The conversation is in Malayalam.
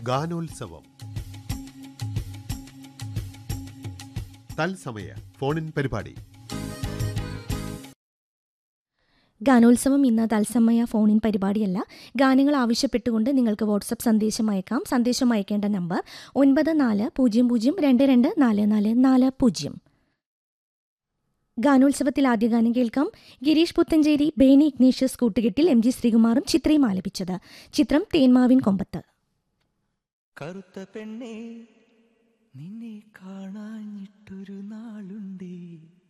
ഗാനോത്സവം തത്സമയ ഫോണിൻ പരിപാടി ഗാനോത്സവം ഇന്ന് തത്സമയ ഫോണിൻ പരിപാടിയല്ല ഗാനങ്ങൾ ആവശ്യപ്പെട്ടുകൊണ്ട് നിങ്ങൾക്ക് വാട്സപ്പ് സന്ദേശം അയക്കാം സന്ദേശം അയക്കേണ്ട നമ്പർ ഒൻപത് നാല് പൂജ്യം പൂജ്യം രണ്ട് രണ്ട് നാല് നാല് നാല് പൂജ്യം ഗാനോത്സവത്തിൽ ആദ്യ ഗാനം കേൾക്കാം ഗിരീഷ് പുത്തഞ്ചേരി ബേനി ഇഗ്നേഷ്യസ് കൂട്ടുകെട്ടിൽ എം ജി ശ്രീകുമാറും ചിത്രയും ആലപിച്ചത് ചിത്രം തേന്മാവിൻ കൊമ്പത്ത് കറുത്ത പെണ്ണേ നിന്നെ കാണാഞ്ഞിട്ടൊരു നാളുണ്ടേ